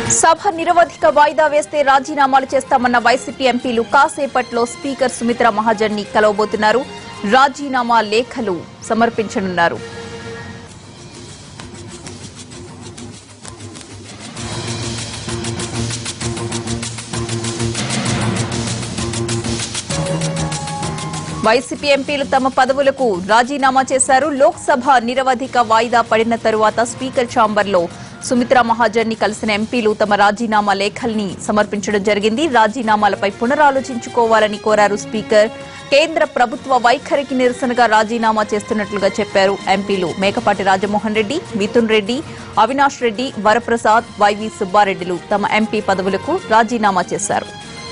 సభ నిరవధిక వాయిదా వేస్తే రాజీనామాలు చేస్తామన్న వైసీపీ ఎంపీలు కాసేపట్లో స్పీకర్ సుమిత్రా మహాజన్ ని కలవబోతున్నారు రాజీనామా లేఖలు సమర్పించనున్నారు వైసీపీ ఎంపీలు తమ పదవులకు రాజీనామా చేశారు లోక్సభ నిరవధిక వాయిదా పడిన తరువాత స్పీకర్ ఛాంబర్లో సుమిత్రా మహాజన్ ని కలిసిన ఎంపీలు తమ రాజీనామా లేఖల్ని సమర్పించడం జరిగింది రాజీనామాలపై పునరాలోచించుకోవాలని కోరారు స్పీకర్ కేంద్ర ప్రభుత్వ వైఖరికి నిరసనగా రాజీనామా చేస్తున్నట్లుగా చెప్పారు ఎంపీలు మేకపాటి రాజమోహన్ రెడ్డి మిథున్ రెడ్డి అవినాష్ రెడ్డి వరప్రసాద్ వైవి సుబ్బారెడ్డిలు తమ ఎంపీ పదవులకు రాజీనామా చేశారు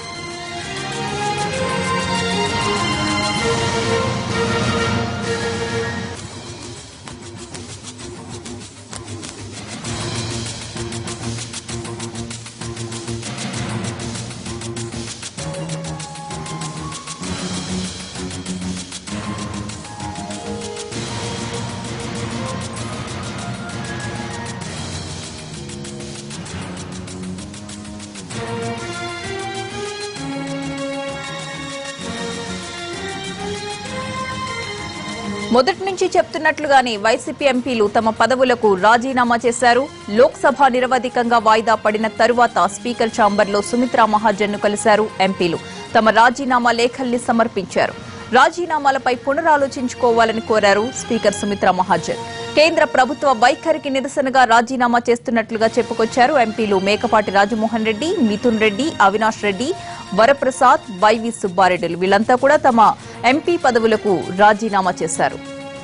మొదటి నుంచి చెప్తున్నట్లుగానే వైసీపీ ఎంపీలు తమ పదవులకు రాజీనామా చేశారు లోక్సభ నిరవధికంగా వాయిదా పడిన తరువాత స్పీకర్ ఛాంబర్లో సుమిత్రా మహాజన్ ను కలిశారు ఎంపీలు తమ రాజీనామా లేఖల్ని సమర్పించారు రాజీనామాలపై పునరాలోచించుకోవాలని కోరారు స్పీకర్ సుమిత్రా మహాజన్ కేంద్ర ప్రభుత్వ వైఖరికి నిరసనగా రాజీనామా చేస్తున్నట్లుగా చెప్పుకొచ్చారు ఎంపీలు మేకపాటి రాజమోహన్ రెడ్డి మిథున్ రెడ్డి అవినాష్ రెడ్డి వరప్రసాద్ వైవి సుబ్బారెడ్డిలు వీళ్ళంతా కూడా తమ ఎంపీ పదవులకు రాజీనామా చేశారు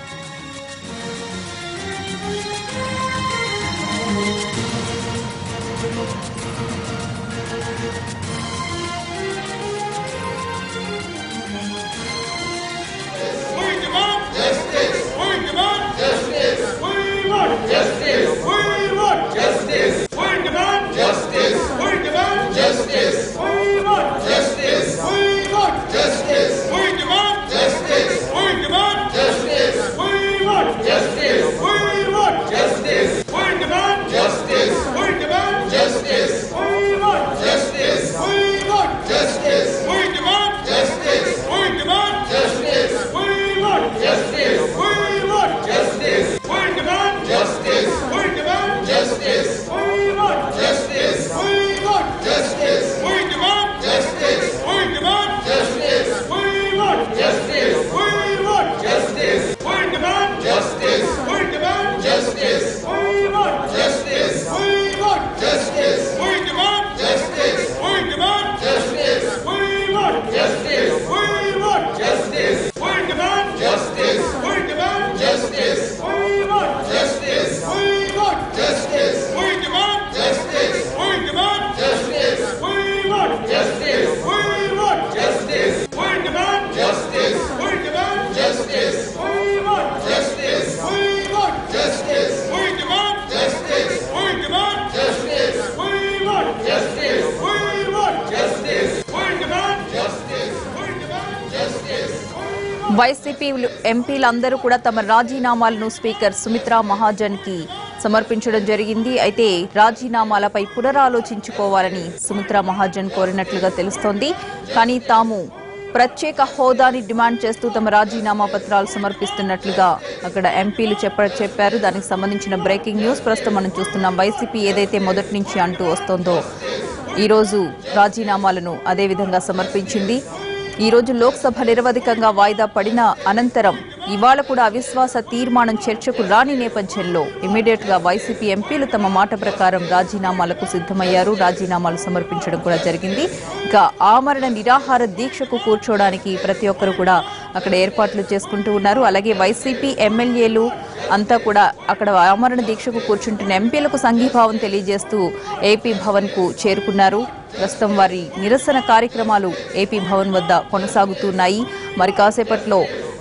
We demand justice. We demand justice. We want justice. We want justice. We demand justice. We demand justice. We want justice. We want justice. We demand justice. We demand justice. We want justice. We want justice. We demand justice. We demand justice. We want justice. We want justice. We demand justice. We demand justice. We want justice. We want justice. We demand justice. We demand justice. We want justice. We want justice. We demand justice. We demand justice. We want justice. We want justice. We demand justice. We demand justice. We want justice. We want justice. We demand justice. We demand justice. We want justice. We want justice. We demand justice. We demand justice. We want justice. We want justice. We demand justice. We demand justice. We want justice. We want justice. We demand justice. We demand justice. We want justice. We want justice. We demand justice. We demand justice. We want justice. We want justice. We demand justice. We demand justice. We YCP ఎంపీలందరూ కూడా తమ రాజీనామాలను speaker Sumitra Mahajan కి సమర్పించడం జరిగింది అయితే రాజీనామాలపై పునరాలోచించుకోవాలని సుమిత్రా మహాజన్ కోరినట్లుగా తెలుస్తోంది కానీ తాము ప్రత్యేక హోదాని డిమాండ్ చేస్తూ తమ రాజీనామా పత్రాలు సమర్పిస్తున్నట్లుగా అక్కడ ఎంపీలు చెప్ప చెప్పారు దానికి సంబంధించిన బ్రేకింగ్ న్యూస్ ప్రస్తుతం మనం చూస్తున్నాం వైసీపీ ఏదైతే మొదటి నుంచి అంటూ వస్తోందో ఈరోజు రాజీనామాలను అదే విధంగా సమర్పించింది ఈ రోజు లోక్సభ నిరవధికంగా వాయిదా పడిన అనంతరం ఇవాళ కూడా అవిశ్వాస తీర్మానం చర్చకు రాని నేపథ్యంలో ఇమీడియట్ గా వైసీపీ ఎంపీలు తమ మాట ప్రకారం రాజీనామాలకు సిద్ధమయ్యారు రాజీనామాలు సమర్పించడం కూడా జరిగింది ఇక ఆమరణ నిరాహార దీక్షకు కూర్చోవడానికి ప్రతి ఒక్కరు కూడా అక్కడ ఏర్పాట్లు చేసుకుంటూ ఉన్నారు అలాగే వైసీపీ ఎమ్మెల్యేలు అంతా కూడా అక్కడ ఆమరణ దీక్షకు కూర్చుంటున్న ఎంపీలకు సంఘీభావం తెలియజేస్తూ ఏపీ భవన్ కు చేరుకున్నారు ప్రస్తుతం వారి నిరసన కార్యక్రమాలు ఏపీ భవన్ వద్ద కొనసాగుతున్నాయి మరి కాసేపట్లో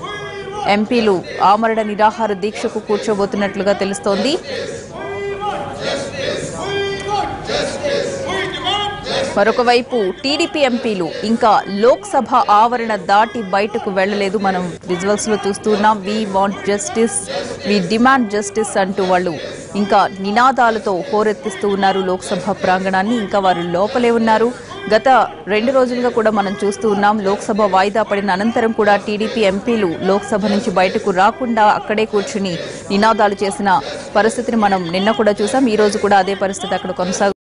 ఎంపీలు ఆమరణ నిరాహార దీక్షకు కూర్చోబోతున్నట్లుగా తెలుస్తోంది మరొక వైపు టీడీపీ ఎంపీలు ఇంకా లోక్సభ ఆవరణ దాటి బయటకు వెళ్లలేదు మనం విజువల్స్ లో చూస్తున్నాం we want justice we demand justice అంటూ వాళ్ళు ఇంకా నినాదాలతో హోరెత్తిస్తూ ఉన్నారు లోక్సభ ప్రాంగణాన్ని ఇంకా వారు లోపలే ఉన్నారు గత రెండు రోజులుగా కూడా మనం చూస్తూ ఉన్నాం లోక్సభ వాయిదా పడిన అనంతరం కూడా టీడీపీ ఎంపీలు లోక్సభ నుంచి బయటకు రాకుండా అక్కడే కూర్చుని నినాదాలు చేసిన పరిస్థితిని మనం నిన్న కూడా చూసాం ఈ రోజు కూడా అదే పరిస్థితి అక్కడ కొనసాగు